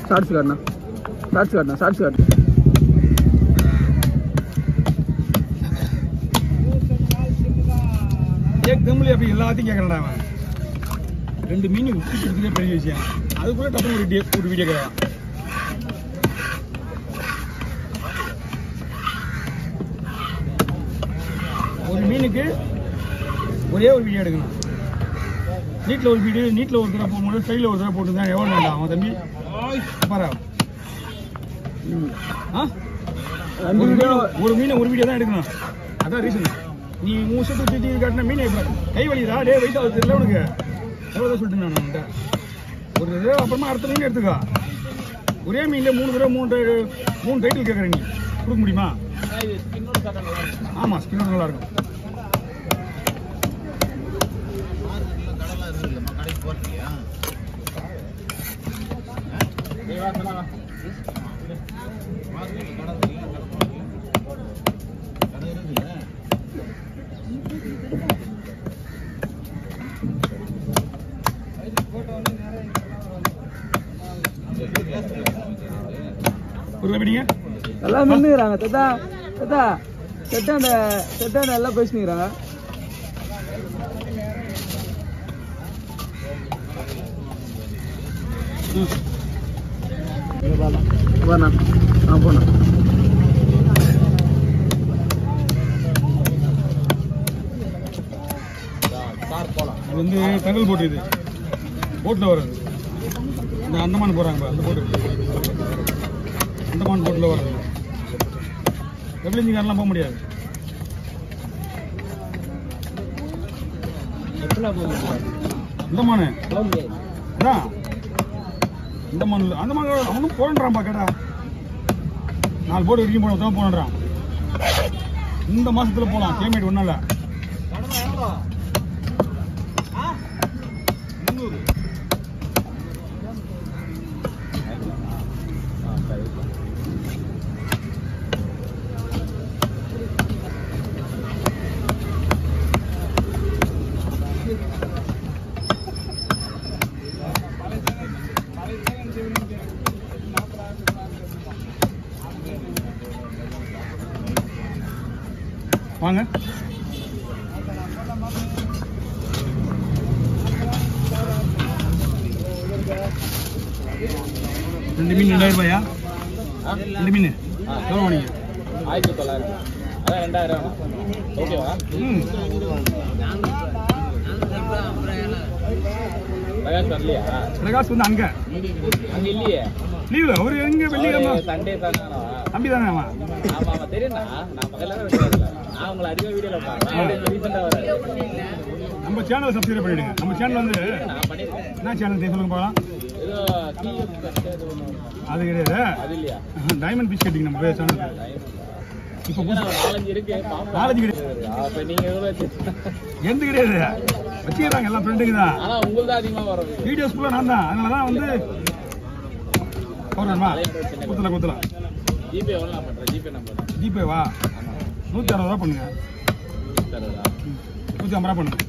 Shorts காட்டுண்ணா shorts காட்டுண்ணா shorts காட்டு ஏக் தம்லி அப்படி எல்லாத்தையும் கேட்கறடா அவன் ரெண்டு மீன் உச்சி பிடிக்கிறதே பெரிய விஷயம் அதுக்குள்ள டப்பு ஒரு டே ஒரு வீடியோ கேட்கலாம் ஒரு மீனுக்கு ஒரே ஒரு வீடியோ எடுக்கணும் நீட்டில் ஒரு வீடியோ நீட்டில் ஒரு தடவை போகும்போது சைடில் ஒரு தடவை போட்டுருந்தா எவ்வளோ வேண்டாம் அவன் தம்பி பாரா ம். ஆ ரெண்டு ஒரு வீடியோ மீன் ஒரு மீனை ஒரு வீடியோ தான் எடுக்கணும் அதான் ரீசன் நீ மூணு செட்டு தூக்கி காட்டின மீனை இப்ப கை வலிதா டே வெயிட் ஆகுது தெரியல உனக்கு எவ்வளோ சொல்லிட்டு நான் உன்கிட்ட ஒரு தடவை அப்புறமா அடுத்த மீன் எடுத்துக்கோ ஒரே மீன்ல மூணு தடவை மூணு ட- மூணு டைட்டில் கேட்குற நீ கொடுக்க முடியுமா ஆமாம் ஸ்கின் நல்லா இருக்கும் ஒரு எப்படிங்க எல்லாம் நின்றுக்கிறாங்க தத்தா தத்தா செட்டாண்ட செட்டாண்ட எல்லாம் பேசினுக்கிறாங்க வாண்ணா ஆ போண்ணா இது வந்து தங்கல் போட்டு இது போட்டில் வர்றது இந்த அந்தமான் போகிறாங்க அந்த போட்டு அந்தமான் போட்டில் வர்றது எவ்வளோஞ்சிக்காரெலாம் போக முடியாது அந்தமானு அதான் இந்த மண்ணில் அந்த மண் அவனும் போனன்றான்பா கேட்டா நாலு போட்டு வரைக்கும் போன தான் போனன்றான் இந்த மாசத்துல போகலாம் கிளைமேட் ஒன்றும் இல்லை வாங்க ரெண்டு மீன் ரெண்டாயிரம் ரூபாயா ரெண்டு மீன் எவ்வளோ வாங்க ஆயிரத்தி தொள்ளாயிரம் அதான் ரெண்டாயிரம் ஓகேவா ம் பிரகாஷ் வரலையா பிரகாஷ் வந்து அங்கே அங்க இல்லையே லீவு அவர் எங்க வெள்ளிக்கிழமை சண்டே தானே தம்பி தானே அவன் ஆமா ஆமா தெரியும்டா நான் பக்கத்துல தான் இருக்கிறேன் நான் உங்களை அதிகமாக வீடியோல பார்த்தேன் ரீசெண்டாக வராது நம்ம சேனலை சப்ஸ்கிரைப் பண்ணிடுங்க நம்ம சேனல் வந்து நான் பண்ணிருக்கேன் என்ன சேனல் சொல்லுங்க பார்க்கலாம் ஏதோ டிஎஃப் கட்டு ஒன்று அது கிடையாது அது இல்லையா டைமண்ட் பீஸ் கட்டிங் நம்ம சேனல் இப்போ ஏன்னா ஒரு நாலஞ்சு இருக்கு பாப்போம். நாலஞ்சு கிடையாது அப்ப நீங்க எவ்வளோ எந்த கிடையாது வச்சுக்கிறாங்க எல்லாம் ஃப்ரெண்டுங்க தான் ஆனா உங்களுக்கு தான் அதிகமா வரும் வீடியோஸ் ஃபுல்லாக நான் தான் அதனால தான் வந்து அவருமா குத்தல குத்தல ஜிபே எவ்வளோ நான் பண்றேன் ஜிபே நம்பர் ஜிபே வா நூற்றி அறுபது ரூபா பண்ணுங்க தருவதா நூற்றி ஐம்பது ரூபா பண்ணுங்க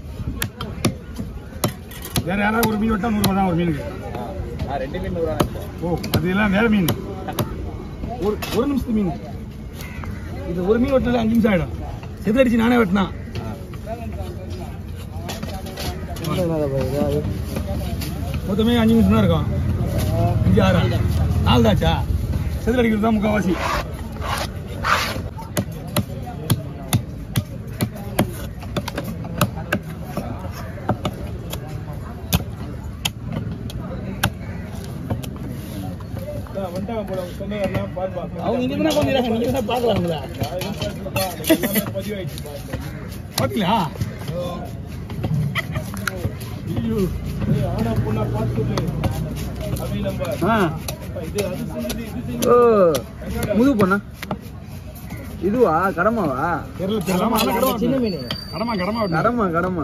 வேற யாராவது ஒரு மீன் வெட்டா நூறுரூவா தான் ஒரு மீனுக்கு ஆ ரெண்டு மீன் நூறுவா நினைச்சேன் ஓ அது எல்லாம் வேற மீன் ஒரு ஒரு நிமிஷத்து மீன் இது ஒரு மீன் வெட்டினாலே அஞ்சு நிமிஷம் ஆகிடும் செதடிச்சு நானே வெட்டினா மொத்தமே அஞ்சு நிமிஷம் தான் இருக்கும் அஞ்சு ஆறு நாலு தாச்சா செதில் அடிக்கிறது தான் முக்கால்வாசி அவங்க இங்க தானே கொஞ்சம் நீங்க தான் பார்க்கலாம்ல பாத்தீங்களா ஐயோ ஆ ஓ முது பொண்ணா இதுவா கடமாவா தெரியல தெரியல ஆனா கடமா சின்ன மீன் கடமா கடமா வெட்டணும். கடமா கடமா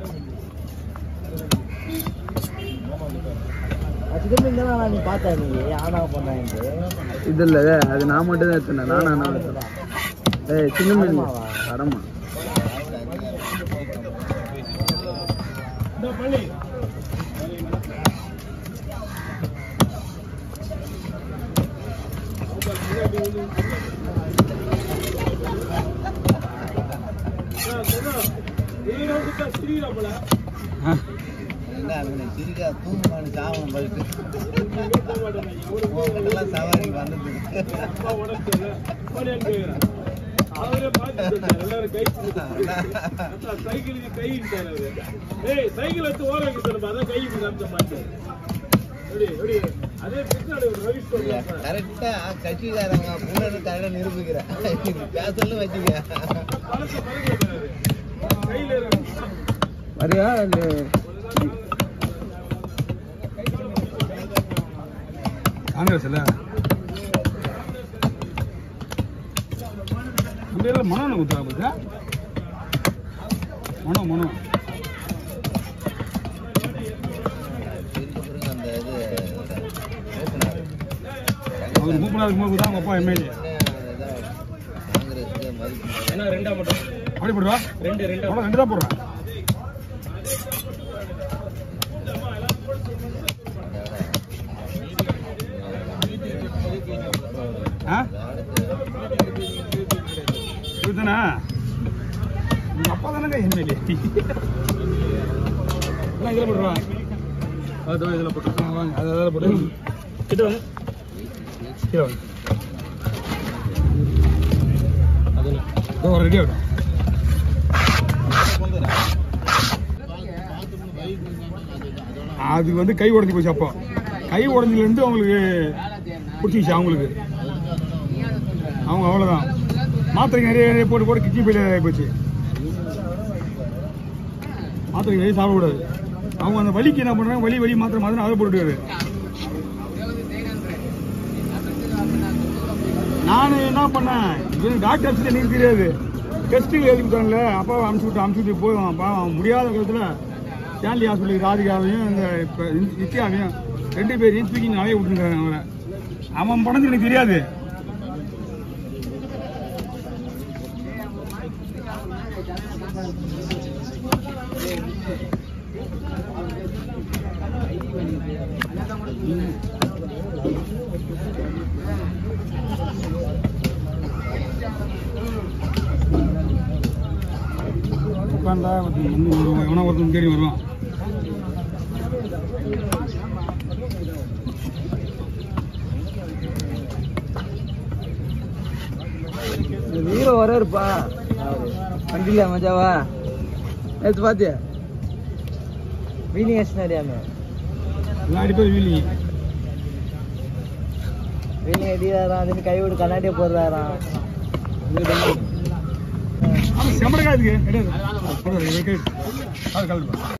நீ பார்த்தா நீ ஆனா பண்ணாங்க இது இல்ல அது நான் மட்டும் தான் எடுத்தேன் நானா நான் எடுத்தேன் ஏய் சின்ன மீன் கடமா ஆ. என்ன அவனை சிரிக்கா தூங்குமான்னு சாவம் போயிட்டு உங்ககிட்டலாம் சவாரிக்கு வந்துட்டு சைக்கிள் எடுத்து ஓர வைக்க சொல்லுமா அதான் கை காமிச்ச மாட்டேன் அதே பின்னாடி ஒரு ரவி சொல்லுவாங்க கரெக்டா கட்சிக்காரங்க முன்னாடி தடை நிரூபிக்கிறேன் பேசலும் வச்சுக்க பழச பழகிறாரு கையில இருக்கு வரியா இல்ல காங்கிரஸ் இல்ல இந்த இடத்துல மனோ குத்துறா பார்த்தா மனோ மனோ இதுக்கு பிறகு அந்த இது ஓப்பனார் அவர் மூப்பனாக இருக்கும்போது தான் அவங்க அப்பா எம்எல்ஏ காங்கிரஸுக்கு மதிப்பு என்ன ரெண்டா மட்டும் அப்படி போடுவா ரெண்டு ரெண்டா அவ்வளோ ரெண்டு தான் போடுறேன் ஆ இதுதானே உங்க அப்பா தானங்க எம்எல்ஏ எல்லாம் இதில் போட்டுருவா அது இதில் போட்டு வாங்க அது அதில் போட்டு கிட்ட வாங்க கீழே வாங்க அதில் ரெடி ஆகட்டும் அது வந்து கை உடஞ்சி போச்சு அப்போ கை உடஞ்சிலேருந்து அவங்களுக்கு பிடிச்சிச்சு அவங்களுக்கு அவங்க அவ்வளோதான் மாத்திரை நிறைய நிறைய போட்டு போட்டு கிட்னி ஃபெயிலியர் ஆகி போச்சு மாத்திரை நிறைய சாப்பிடக்கூடாது அவங்க அந்த வலிக்கு என்ன பண்ணுறாங்க வலி வலி மாத்திரை மாத்திரை அதை போட்டுட்டு நான் என்ன பண்ணேன் இது டாக்டர்ஸ் எனக்கு தெரியாது டெஸ்ட்டுக்கு எழுதி கொடுத்தாங்கல்ல அப்பாவை அமுச்சு விட்டு அமுச்சு விட்டு போதும் பாவம் முடியாத காலத்தில் ஸ்டான்லி ஹாஸ்பிட்டல் ராதிகாவையும் இந்த இப்போ நித்யாவையும் ரெண்டு பேரையும் தூக்கி நிறைய விட்டுருக்காங்க அவரை அவன் படந்து எனக்கு தெரியாது உட்காந்தா இன்னும் ஒரு எவனா ஒருத்தன் தேடி வருவான் இந்த வீரோ வராருப்பா வண்டியில மஜாவா நேற்று பாத்தியா வீலிங் அடிச்சினாடியாமே எல்லாம் அடிப்பது வீலிங் வீலிங் அடிக்கிறாராம் அதுன்னு கை விட்டு கண்ணாடியை போடுறாராம் ஆமாம் செம்மடக்கா இதுக்கு கிடையாது அது கழட்டுப்பா